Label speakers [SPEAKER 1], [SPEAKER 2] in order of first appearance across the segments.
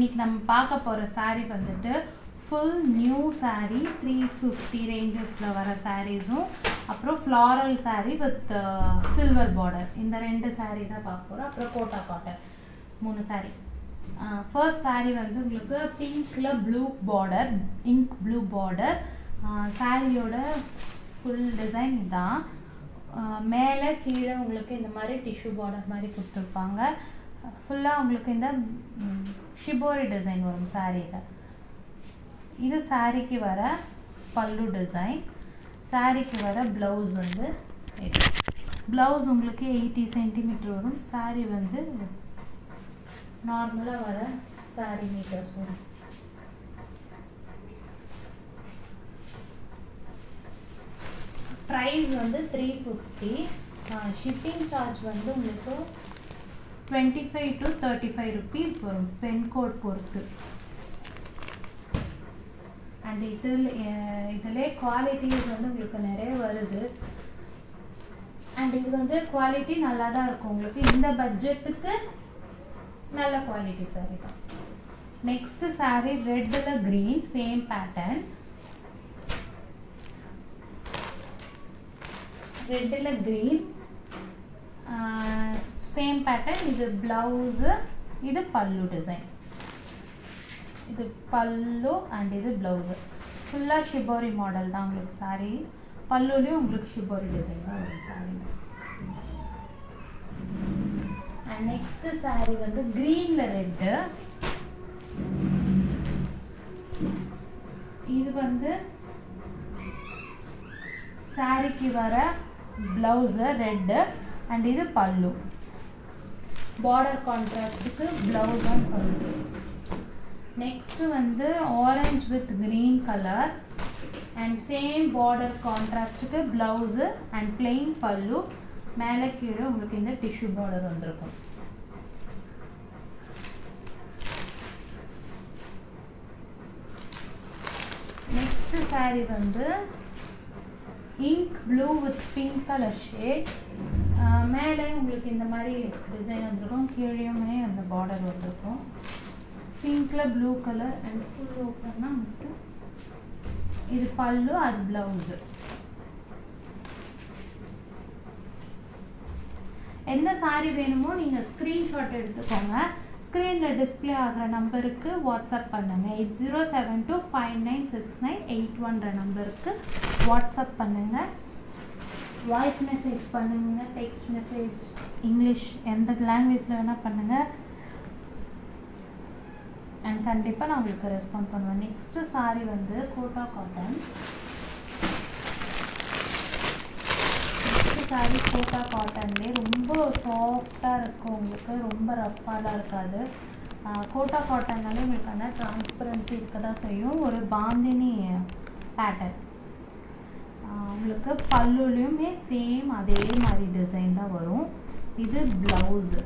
[SPEAKER 1] இன்னைக்கு நம்ம பார்க்க போகிற saree வந்துட்டு full new saree three fifty ரேஞ்சஸில் வர சாரீஸும் அப்புறம் floral saree with silver border இந்த ரெண்டு saree தான் பார்க்க போகிறோம் அப்புறம் கோட்டா காட்டன் மூணு saree ஃபர்ஸ்ட் saree வந்து உங்களுக்கு பிங்க்கில் blue border ink blue border சாரியோட ஃபுல் டிசைன் தான் மேலே கீழே உங்களுக்கு இந்த மாதிரி டிஷ்யூ பார்டர் மாதிரி கொடுத்துருப்பாங்க ஃபுல்லாக உங்களுக்கு இந்த ஷிபோரி டிசைன் வரும் சாரியில் இது சாரிக்கு வர பல்லு டிசைன் சாரிக்கு வர ப்ளவுஸ் வந்து இது ப்ளவுஸ் உங்களுக்கு எயிட்டி சென்டிமீட்டர் வரும் சாரி வந்து நார்மலாக வர சாரி மீட்டர்ஸ் வரும் ப்ரைஸ் வந்து த்ரீ ஃபிஃப்டி ஷிப்பிங் சார்ஜ் வந்து உங்களுக்கு twenty five to thirty five rupees வரும் பென் கோட் பொறுத்து அண்ட் இதில் இதிலே குவாலிட்டிஸ் வந்து உங்களுக்கு நிறைய வருது அண்ட் இது வந்து குவாலிட்டி நல்லா தான் இருக்கும் உங்களுக்கு இந்த பட்ஜெட்டுக்கு நல்ல குவாலிட்டி சாரி தான் நெக்ஸ்ட் சாரி ரெட்டில் க்ரீன் சேம் பேட்டர்ன் ரெட்டில் க்ரீன் சேம் பேட்டர்ன் இது ப்ளவுஸு இது பல்லு டிசைன் இது பல்லு அண்ட் இது ப்ளவுஸு ஃபுல்லாக ஷிபோரி மாடல் தான் உங்களுக்கு சாரீ பல்லுலேயும் உங்களுக்கு ஷிபோரி டிசைன் தான் வரும் சாரீ அண்ட் நெக்ஸ்ட்டு சாரீ வந்து க்ரீனில் ரெட்டு இது வந்து சாரிக்கு வர ப்ளவுஸு ரெட்டு அண்ட் இது பல்லு பார்டர் கான்ட்ராஸ்ட்டுக்கு ப்ளவுஸ் அண்ட் பல்லு நெக்ஸ்ட்டு வந்து orange with green colour and same border கான்ட்ராஸ்ட்டுக்கு ப்ளவுஸு அண்ட் பிளெயின் பல்லு மேலே கீழே உங்களுக்கு இந்த டிஷ்யூ பார்டர் வந்திருக்கும் நெக்ஸ்ட்டு சாரீ வந்து ink blue with pink colour shade மேலே உங்களுக்கு இந்த மாதிரி டிசைன் வந்திருக்கும் கீழேயுமே அந்த பார்டர் வந்திருக்கும் பிங்க்கில் ப்ளூ கலர் அண்ட் ஃபுல் ஓப்பன்னா மட்டும் இது பல்லு அது ப்ளவுஸு எந்த சாரீ வேணுமோ நீங்கள் ஸ்க்ரீன்ஷாட் எடுத்துக்கோங்க ஸ்க்ரீனில் டிஸ்பிளே ஆகிற நம்பருக்கு வாட்ஸ்அப் பண்ணுங்கள் eight zero seven two five nine six nine eight ஒன்ற நம்பருக்கு வாட்ஸ்அப் பண்ணுங்கள் வாய்ஸ் மெசேஜ் பண்ணுங்கள் டெக்ஸ்ட் மெசேஜ் இங்கிலீஷ் எந்த லாங்குவேஜில் வேணால் பண்ணுங்கள் அண்ட் கண்டிப்பாக நான் உங்களுக்கு ரெஸ்பாண்ட் பண்ணுவேன் நெக்ஸ்ட்டு சாரீ வந்து கோட்டா காட்டன் நெக்ஸ்ட்டு சாரீ கோட்டா காட்டன்லேயே ரொம்ப சாஃப்டாக இருக்கும் உங்களுக்கு ரொம்ப ரஃப்பாலாம் இருக்காது கோட்டா காட்டன்னாலே உங்களுக்கு அந்த டிரான்ஸ்பரன்சி இருக்க தான் செய்யும் ஒரு பாந்தினி பேட்டர்ன் உங்களுக்கு பல்லுலேயுமே சேம் அதே மாதிரி டிசைன் தான் வரும் இது ப்ளவுஸு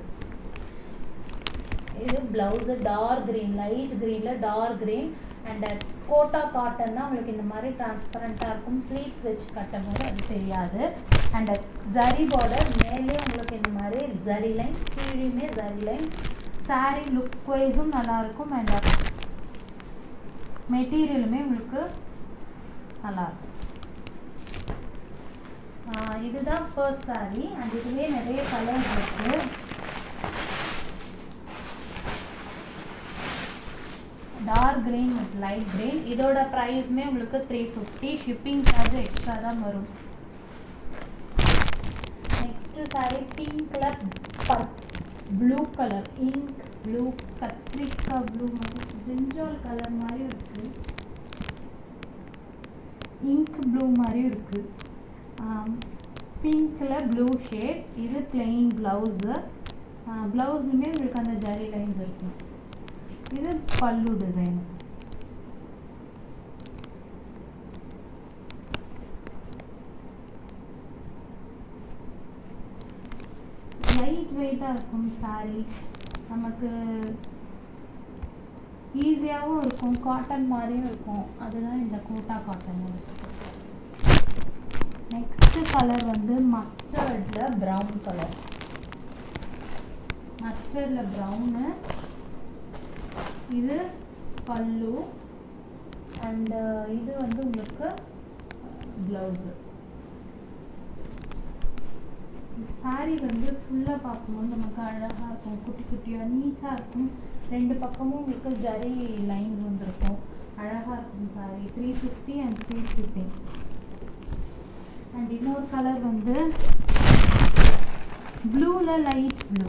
[SPEAKER 1] இது ப்ளவுஸு டார்க் க்ரீன் லைட் க்ரீனில் டார்க் க்ரீன் அண்ட் கோட்டா காட்டன்னா உங்களுக்கு இந்த மாதிரி டிரான்ஸ்பரண்ட்டாக இருக்கும் ப்ளீட்ஸ் வச்சு கட்டும் போது அது தெரியாது அண்ட் ஜரி பார்டர் மேலே உங்களுக்கு இந்த மாதிரி ஜரி லைன் கீழேயுமே ஜரி லைன் சாரீ லுக் வைஸும் நல்லாயிருக்கும் அண்ட் மெட்டீரியலுமே உங்களுக்கு நல்லாயிருக்கும் இதுதான் ஃபர்ஸ்ட் சாரீ அண்ட் இதுலேயே நிறைய கலர்ஸ் இருக்குது dark green with light green இதோட ப்ரைஸ்மே உங்களுக்கு three fifty shipping charge extra தான் வரும் நெக்ஸ்ட்டு சாரி பிங்க்கில் பர் ப்ளூ கலர் இங்க் ப்ளூ கத்திரிக்காய் ப்ளூ மாதிரி பிரிஞ்சால் கலர் மாதிரி இருக்குது இங்க் ப்ளூ மாதிரி இருக்குது பிங்க்கில் ப்ளூ ஷேட் இது பிளெயின் ப்ளவுஸு ப்ளவுஸ்லுமே உங்களுக்கு அந்த ஜரி லைன்ஸ் இருக்கும் இது பல்லு டிசைன் லைட் வெயிட்டாக இருக்கும் சாரி நமக்கு ஈஸியாகவும் இருக்கும் காட்டன் மாதிரியும் இருக்கும் அதுதான் இந்த கோட்டா காட்டன் நெக்ஸ்ட் கலர் வந்து மஸ்டர்டில் ப்ரௌன் கலர் மஸ்டர்டில் ப்ரௌனு இது பல்லு அண்ட் இது வந்து உங்களுக்கு ப்ளவுஸு சாரி வந்து ஃபுல்லாக பார்க்கும்போது நமக்கு அழகாக இருக்கும் குட்டி குட்டியாக நீட்டாக இருக்கும் ரெண்டு பக்கமும் உங்களுக்கு ஜரி லைன்ஸ் வந்திருக்கும் அழகாக இருக்கும் sari three fifty and three shipping and இன்னொரு கலர் வந்து ப்ளூவில் light blue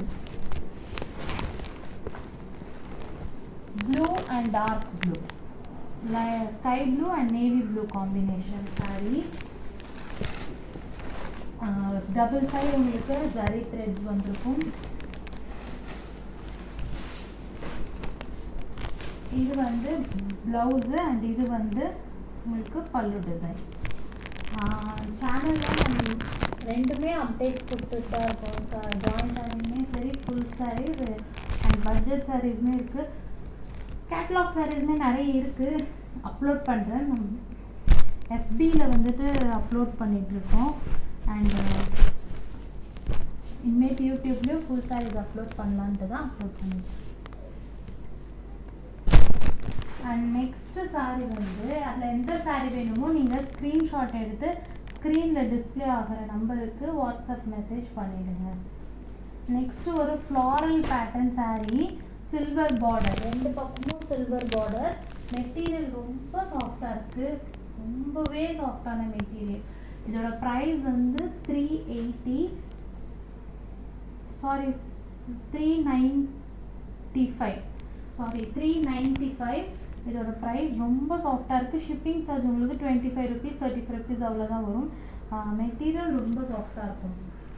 [SPEAKER 1] blue and dark blue sky blue and navy blue combination sari double side உங்களுக்கு ஜரி த்ரெட்ஸ் வந்திருக்கும் இது வந்து ப்ளவுஸு அண்ட் இது வந்து உங்களுக்கு பல்லு டிசைன் சேனலில் நம்ம ரெண்டுமே அப்டேட் கொடுத்துட்டு தான் இருக்கோம் ஜாயின் சாரீஸுமே சரி ஃபுல் சாரீஸ் அண்ட் பட்ஜெட் சாரீஸுமே இருக்குது கேட்லாக் சாரீஸுமே நிறைய இருக்குது அப்லோட் பண்ணுறேன் எஃபியில் வந்துட்டு அப்லோட் பண்ணிகிட்ருக்கோம் அண்ட் இனிமேட்டு யூடியூப்லேயும் ஃபுல் சாரீஸ் அப்லோட் பண்ணலான்ட்டு தான் அப்லோட் பண்ணியிருக்கேன் அண்ட் நெக்ஸ்ட்டு சாரீ வந்து அதில் எந்த சாரீ வேணுமோ நீங்கள் ஸ்க்ரீன்ஷாட் எடுத்து ஸ்க்ரீனில் டிஸ்பிளே ஆகிற நம்பருக்கு வாட்ஸ்அப் மெசேஜ் பண்ணிவிடுங்க நெக்ஸ்ட்டு ஒரு floral pattern sari silver border ரெண்டு பக்கமும் சில்வர் பார்டர் மெட்டீரியல் ரொம்ப சாஃப்டாக இருக்குது ரொம்பவே சாஃப்டான மெட்டீரியல் இதோட ப்ரைஸ் வந்து three eighty sorry three ninety five sorry three ninety five இதோட ப்ரைஸ் ரொம்ப சாஃப்டாக இருக்குது ஷிப்பிங் சார்ஜ் உங்களுக்கு twenty five rupees thirty five rupees அவ்வளோதான் வரும் மெட்டீரியல் ரொம்ப சாஃப்டாக இருக்கும்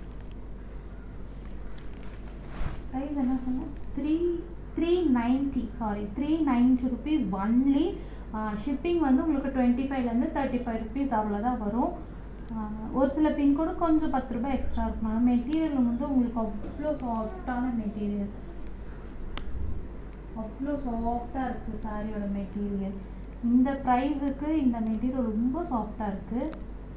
[SPEAKER 1] ப்ரைஸ் என்ன சொன்னேன் three three ninety sorry three ninety rupees only shipping வந்து உங்களுக்கு டுவெண்ட்டி ஃபைவ்லேருந்து தேர்ட்டி ஃபைவ் ருபீஸ் அவ்வளோதான் வரும் ஒரு சில பின்கோடு கொஞ்சம் பத்து ரூபாய் எக்ஸ்ட்ரா இருக்கும் மெட்டீரியல் வந்து உங்களுக்கு அவ்வளோ சாஃப்டான மெட்டீரியல் அவ்வளோ சாஃப்டாக இருக்குது சாரியோட மெட்டீரியல் இந்த ப்ரைஸுக்கு இந்த மெட்டீரியல் ரொம்ப சாஃப்டாக இருக்குது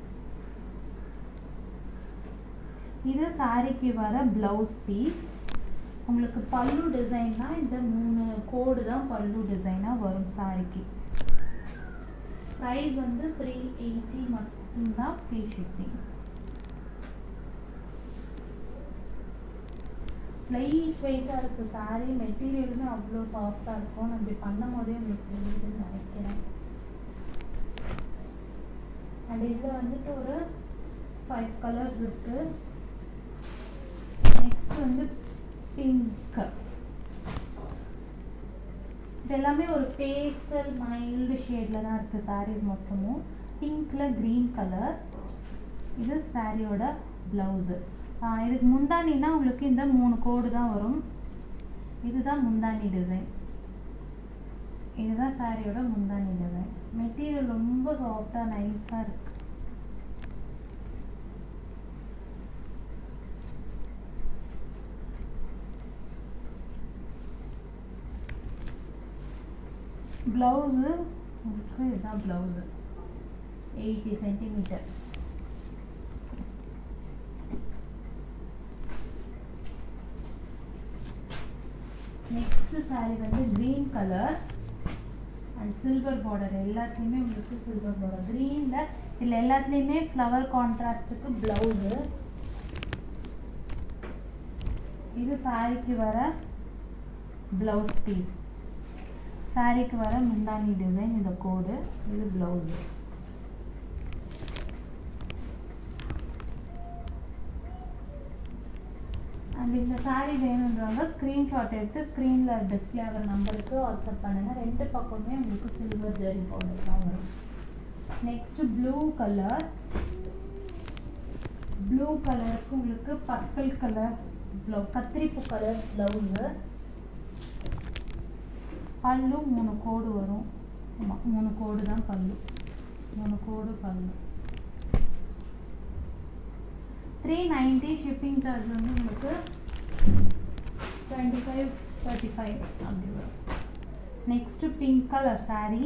[SPEAKER 1] இது சாரிக்கு வர ப்ளவுஸ் பீஸ் உங்களுக்கு பல்லு டிசைன்னா இந்த மூணு கோடு தான் பல்லு டிசைனாக வரும் சாரிக்கு ப்ரைஸ் வந்து த்ரீ எயிட்டி மட்டும்தான் ஃப்ரீ ஷிப்பிங் லைட் வெயிட்டாக இருக்குது சாரீ மெட்டீரியலுமே அவ்வளோ சாஃப்டாக இருக்கும் நம்ம இப்படி பண்ணும் போதே உங்களுக்கு தெரியுதுன்னு நினைக்கிறேன் அண்ட் இதில் வந்துட்டு ஒரு ஃபைவ் கலர்ஸ் இருக்குது நெக்ஸ்ட் வந்து பிங்க் இது எல்லாமே ஒரு பேஸ்டல் மைல்டு ஷேடில் தான் இருக்குது சாரீஸ் மொத்தமும் பிங்க்கில் க்ரீன் கலர் இது சாரியோட ப்ளவுஸு இதுக்கு முந்தானின்னா உங்களுக்கு இந்த மூணு கோடு தான் வரும் இதுதான் முந்தானி டிசைன் இதுதான் சாரியோட முந்தானி டிசைன் மெட்டீரியல் ரொம்ப சாஃப்டாக நைஸாக இருக்கு ப்ளவுஸு உங்களுக்கு இதுதான் blouse eighty centimetre next sari வந்து green colour and silver border எல்லாத்துலேயுமே உங்களுக்கு சில்வர் பார்டர் க்ரீனில் இதில் எல்லாத்துலேயுமே ஃப்ளவர் கான்ட்ராஸ்ட்டுக்கு ப்ளவுஸு இது சாரிக்கு வர ப்ளவுஸ் பீஸ் சாரிக்கு வர முந்தானி டிசைன் இந்த கோடு இது ப்ளவுஸு அண்ட் இந்த சாரீ வேணுன்றவங்க ஸ்க்ரீன்ஷாட் எடுத்து ஸ்க்ரீனில் டிஸ்பிளே ஆகிற நம்பருக்கு வாட்ஸ்அப் பண்ணுங்கள் ரெண்டு பக்கமே உங்களுக்கு சில்வர் ஜெரி பவுடர் தான் வரும் நெக்ஸ்ட்டு ப்ளூ கலர் ப்ளூ கலருக்கு உங்களுக்கு பர்பிள் கலர் ப்ளவு கத்திரிப்பு கலர் ப்ளவுஸு பல்லு மூணு கோடு வரும் ஆமாம் மூணு கோடு தான் பல்லு மூணு கோடு பல்லு த்ரீ நைன்ட்டி ஷிப்பிங் சார்ஜ் வந்து உங்களுக்கு டுவெண்ட்டி ஃபைவ் தேர்ட்டி ஃபைவ் அப்படி வரும் next pink colour sari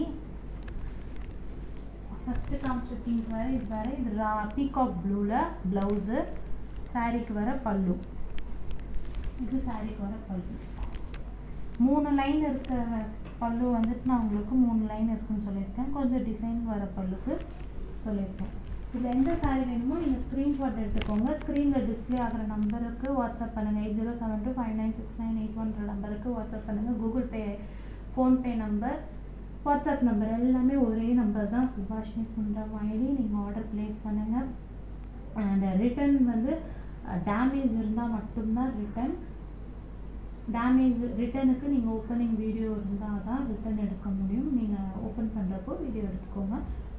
[SPEAKER 1] first காமிச்ச பிங்க் வேறு இது வேறு இது ரா பீகாக் ப்ளூவில் ப்ளவுஸு சாரீக்கு வர பல்லு இது சாரீக்கு வர பல்லு மூணு லைன் இருக்கிற பல்லு வந்துட்டு நான் உங்களுக்கு மூணு லைன் இருக்குன்னு சொல்லியிருக்கேன் கொஞ்சம் டிசைன் வர பல்லுக்கு சொல்லியிருக்கேன் இதில் எந்த saree வேணுமோ நீங்கள் ஸ்க்ரீன்ஷாட் எடுத்துக்கோங்க ஸ்க்ரீனில் டிஸ்ப்ளே ஆகிற நம்பருக்கு வாட்ஸ்அப் பண்ணுங்கள் eight zero seven two five nine six nine eight ஒன்ற நம்பருக்கு வாட்ஸ்அப் பண்ணுங்கள் Google Pay PhonePe number WhatsApp number எல்லாமே ஒரே நம்பர் தான் சுபாஷினி சுந்தரம் ஐடி நீங்கள் ஆர்டர் ப்ளேஸ் பண்ணுங்கள் அண்ட் ரிட்டன் வந்து டேமேஜ் இருந்தால் மட்டும்தான் ரிட்டன் டேமேஜ் ரிட்டனுக்கு நீங்கள் ஓப்பனிங் வீடியோ இருந்தால் தான் ரிட்டன் எடுக்க முடியும் நீங்கள் ஓப்பன் பண்ணுறப்போ வீடியோ எடுத்துக்கோங்க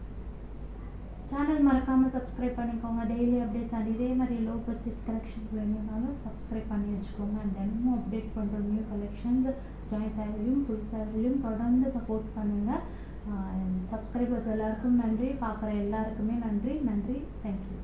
[SPEAKER 1] சேனல் மறக்காமல் சப்ஸ்கிரைப் பண்ணிக்கோங்க டெய்லி அப்டேட்ஸ் அண்ட் இதே மாதிரி லோ பட்ஜெட் கலெக்ஷன்ஸ் வேணும்னாலும் சப்ஸ்கிரைப் பண்ணி வச்சுக்கோங்க அண்ட் தினமும் அப்டேட் பண்ணுற நியூ கலெக்ஷன்ஸ் ஜாயின் சேவலையும் ஃபுல் சேவலையும் தொடர்ந்து சப்போர்ட் பண்ணுங்கள் சப்ஸ்கிரைபர்ஸ் எல்லாருக்கும் நன்றி பார்க்குற எல்லாருக்குமே நன்றி நன்றி தேங்க்யூ